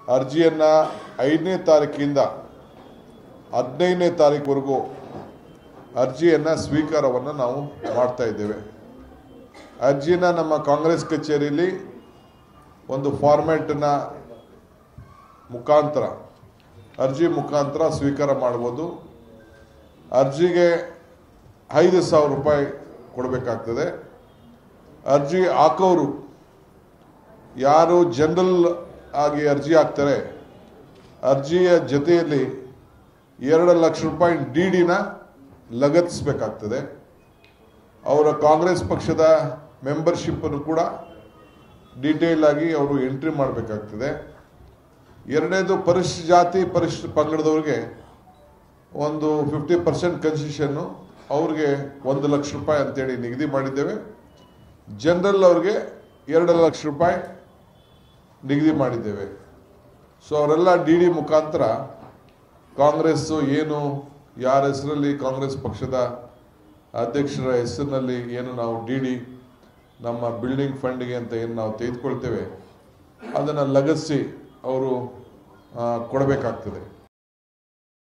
ಅರ್ಜಿಯನ್ನು ಐದನೇ ತಾರೀಕಿಂದ ಹದಿನೈದನೇ ತಾರೀಕುವರೆಗೂ ಅರ್ಜಿಯನ್ನು ಸ್ವೀಕಾರವನ್ನು ನಾವು ಮಾಡ್ತಾ ಇದ್ದೇವೆ ಅರ್ಜಿನ ನಮ್ಮ ಕಾಂಗ್ರೆಸ್ ಕಚೇರಿಯಲ್ಲಿ ಒಂದು ಫಾರ್ಮ್ಯಾಟನ್ನ ಮುಖಾಂತರ ಅರ್ಜಿ ಮುಖಾಂತರ ಸ್ವೀಕಾರ ಮಾಡ್ಬೋದು ಅರ್ಜಿಗೆ ಐದು ಸಾವಿರ ರೂಪಾಯಿ ಕೊಡಬೇಕಾಗ್ತದೆ ಅರ್ಜಿ ಹಾಕೋರು ಯಾರು ಜನರಲ್ ಆಗಿ ಅರ್ಜಿ ಹಾಕ್ತಾರೆ ಅರ್ಜಿಯ ಜೊತೆಯಲ್ಲಿ ಎರಡು ಲಕ್ಷ ರೂಪಾಯಿ ಡಿ ಡಿನ ಲಗತ್ತಿಸಬೇಕಾಗ್ತದೆ ಅವರ ಕಾಂಗ್ರೆಸ್ ಪಕ್ಷದ ಮೆಂಬರ್ಶಿಪ್ಪನ್ನು ಕೂಡ ಡೀಟೇಲ್ ಆಗಿ ಅವರು ಎಂಟ್ರಿ ಮಾಡಬೇಕಾಗ್ತದೆ ಎರಡನೇದು ಪರಿಶಿಷ್ಟ ಜಾತಿ ಪರಿಶಿಷ್ಟ ಪಂಗಡದವ್ರಿಗೆ ಒಂದು ಫಿಫ್ಟಿ ಪರ್ಸೆಂಟ್ ಕನ್ಸೆಷನ್ನು ಅವ್ರಿಗೆ ಒಂದು ಲಕ್ಷ ರೂಪಾಯಿ ಅಂತೇಳಿ ನಿಗದಿ ಮಾಡಿದ್ದೇವೆ ಜನರಲ್ ಅವ್ರಿಗೆ ಎರಡು ಲಕ್ಷ ರೂಪಾಯಿ ನಿಗದಿ ಮಾಡಿದ್ದೇವೆ ಸೊ ಅವರೆಲ್ಲ ಡಿ ಡಿ ಮುಖಾಂತರ ಕಾಂಗ್ರೆಸ್ಸು ಏನು ಯಾರ ಹೆಸರಲ್ಲಿ ಕಾಂಗ್ರೆಸ್ ಪಕ್ಷದ ಅಧ್ಯಕ್ಷರ ಹೆಸರಿನಲ್ಲಿ ಏನು ನಾವು ಡಿ ಡಿ ನಮ್ಮ ಬಿಲ್ಡಿಂಗ್ ಫಂಡ್ಗೆ ಅಂತ ಏನು ನಾವು ತೆಗೆದುಕೊಳ್ತೇವೆ ಅದನ್ನು ಲಗತ್ತಿಸಿ ಅವರು ಕೊಡಬೇಕಾಗ್ತದೆ